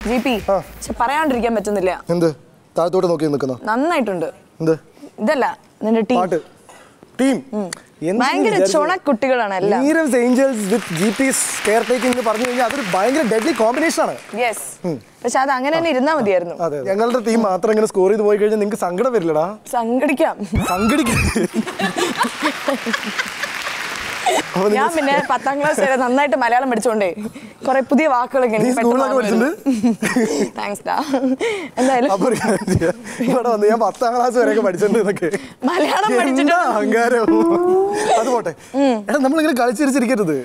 G P ആ. പക്ഷെ പറയാണ്ടിരിക്കാൻ പറ്റുന്നില്ല എന്ത് താഴത്തോട്ട് നോക്കി നിൽക്കുന്ന നന്നായിട്ടുണ്ട് എന്ത് ഇതല്ല നിന്റെ ടീം പാട്ട് ടീം ഭയങ്കര ചുണക്കുട്ടികളാണ് എല്ലാം നീരൽസ് angels with G P care taking എന്ന് പറഞ്ഞു കഴിഞ്ഞാൽ അതൊരു ഭയങ്കര ഡെഡ്ലി കോമ്പിനേഷൻ ആണ് യെസ് പക്ഷെ അത് അങ്ങനെ തന്നെ ഇരുന്നാ മതിയായിരുന്നു അതെ ഞങ്ങളുടെ ടീം മാത്രം ഇങ്ങനെ സ്കോർ ചെയ്ത് പോയി കഴിഞ്ഞാൽ നിങ്ങൾക്ക് സങ്കടം വരില്ലടാ സംഘടിക്കാം സംഘടിക്കും അപ്പൊ ഞാൻ നിങ്ങൾ പിന്നെ പത്താം ക്ലാസ് വരെ നന്നായിട്ട് മലയാളം പഠിച്ചോണ്ടേ കുറെ പുതിയ വാക്കുകളൊക്കെ നീ സ്കൂളിലൊക്കെ പഠിച്ചിട്ടുണ്ട്? താങ്ക്സ് ഡാ എന്തായാലും അപ്പൊ ഒരു കാര്യം ചെയ്യാം. ഇവിടെ വന്ന് ഞാൻ പത്താം ക്ലാസ് വരെയൊക്കെ പഠിച്ചിട്ടുണ്ട് ഇതൊക്കെ മലയാളം എന്താ പഠിച്ചിട്ട് അഹങ്കാരം അത് പോട്ടെ എടാ നമ്മളിങ്ങനെ കളിച്ചിരിച്ചിരിക്കരുത്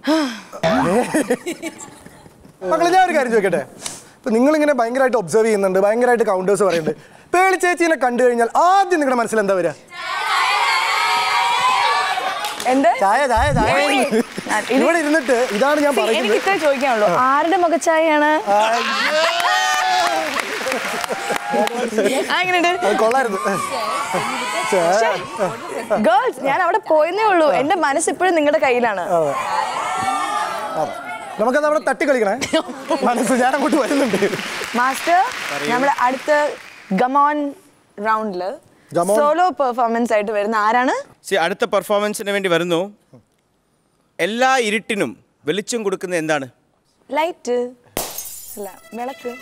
മക്കളെ ഞാൻ ഒരു കാര്യം ചോദിക്കട്ടെ ഇപ്പൊ നിങ്ങളിങ്ങനെ ഭയങ്കരമായിട്ട് ഒബ്സർവ് ചെയ്യുന്നുണ്ട് ഭയങ്കരമായിട്ട് കൗണ്ടേഴ്സ് പറയുന്നുണ്ട് പേളി ചേച്ചീനെ കണ്ടു കഴിഞ്ഞാൽ ആദ്യം നിങ്ങളുടെ മനസ്സിൽ എന്താ വരിക എന്ത് ചായ ചായ ചായ ഏയ്, ഞാൻ- ഇത് ഇവിടെ ഇരുന്നിട്ട് ഇതാണ് ഞാൻ See, എനിക്ക് പറയുന്നത് ഇത്രേ ചോദിക്കാനുള്ളൂ ആരുടെ മുഖച്ചായാണ് അങ്ങനെയുണ്ട് അത് കൊള്ളായിരുന്നു ഗേൾസ് ഞാൻ അവിടെ പോയെന്നേ ഉള്ളൂ എന്റെ മനസ്സ് ഇപ്പോഴും നിങ്ങളുടെ കയ്യിലാണ് അതെ അതെ നമുക്കത് അവിടെ തട്ടി കളിക്കണേ മനസ്സ് ഞാൻ അങ്ങോട്ട് വരുന്നുണ്ട് മാസ്റ്റർ നമ്മുടെ അടുത്ത ഗമോൺ റൗണ്ടില് ഗമോൺ? സോളോ പെർഫോമൻസ് ആയിട്ട് വരുന്ന ആരാണ് സി അടുത്ത പെർഫോമൻസിന് വേണ്ടി വരുന്നു എല്ലാ ഇരുട്ടിനും വെളിച്ചം കൊടുക്കുന്നത് എന്താണ് ലൈറ്റ് അല്ല വിളക്ക്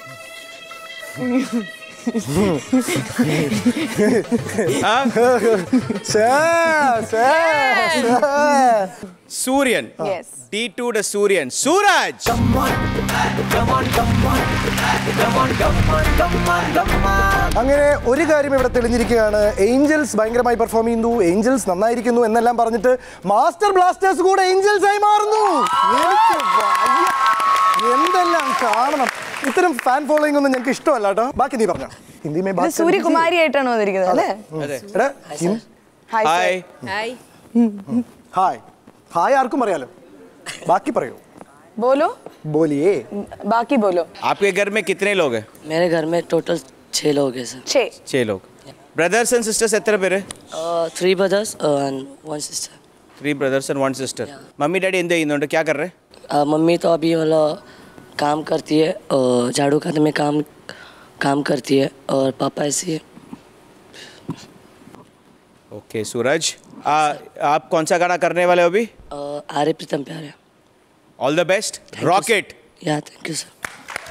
ആ? ശ്ശേ, ശ്ശേ, ശ്ശേ. സൂര്യൻ യെസ് ടി ടുയുടെ സൂര്യൻ സൂരജ് അങ്ങനെ ഒരു കാര്യം ഇവിടെ തെളിഞ്ഞിരിക്കുകയാണ് ഏഞ്ചൽസ് ഭയങ്കരമായി പെർഫോം ചെയ്യുന്നു ഏഞ്ചൽസ് നന്നായിരിക്കുന്നു എന്നെല്ലാം പറഞ്ഞിട്ട് മാസ്റ്റർ ബ്ലാസ്റ്റേഴ്സ് കൂടെ ഏഞ്ചൽസ് ആയി മാറുന്നു എനിക്ക് വയ്യ. എന്തെല്ലാം കാണണം ഇത്തരം ഫാൻ ഫോളോയിങ് ഒന്നും ഞങ്ങൾക്ക് ഇഷ്ടമല്ല കേട്ടോ ബാക്കി നീ പറഞ്ഞോ ഹിന്ദി മേ ഇത് ബാത് സൂര്യകുമാരി ആയിട്ടാണ് വന്നിരിക്കുന്നത് അല്ലേ അതെ എടാ, ഹിം- hi hi hi hi hi ആർക്കും അറിയാലോ ബാക്കി പറയൂ ബോലോ ബോലിയേ ബാക്കി ബോലോ आपके घर में कितने लोग हैं मेरे घर में टोटल छः लोग हैं सर ഛേ छह लोग ബ്രദേഴ്സ് ആൻഡ് സിസ്റ്റേഴ്സ് എത്ര പേര് three brothers and one sister three brothers and one sister mummy daddy എന്ത് ചെയ്യുന്നുണ്ട് ക്യാ കർ रहे मम्मी तो अभी मतलब काम करती है और झाड़ू खाने में काम काम करती है और पापा ऐसे ही है ओके सूरज आ, आप कौन सा गाना करने वाले हो अभी अ, आर्य प्रीतम प्यारे ऑल द बेस्ट रॉकेट या थैंक यू सर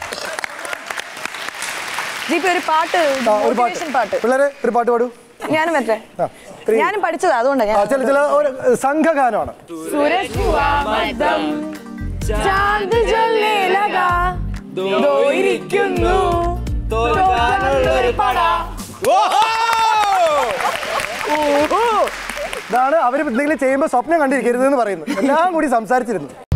ദീപി ഒരു പാട്ട് ആ, ഒരു പാട്ട് motivation പാട്ട് പിള്ളേരെ ഒരു പാട്ട് പാടൂ ഞാനും വരട്ടെ ആ, three. ഞാനും പഠിച്ചതാ അതുകൊണ്ടാണ് ആ, ഞാൻ ചില ചില ഒരു സംഘഗാനമാണ് सूरज हुआ മദ്ദം ചാന്ദ് ജ്വല്ലേ ലഗാ ദോയിരിക്കുന്നു തോൽക്കാനുള്ളൊരു പട ഇതാണ് അവർ എന്തെങ്കിലും ചെയ്യുമ്പോൾ സ്വപ്നം കണ്ടിരിക്കരുത് എന്ന് പറയുന്നത് എല്ലാം കൂടി സംസാരിച്ചിരുന്നു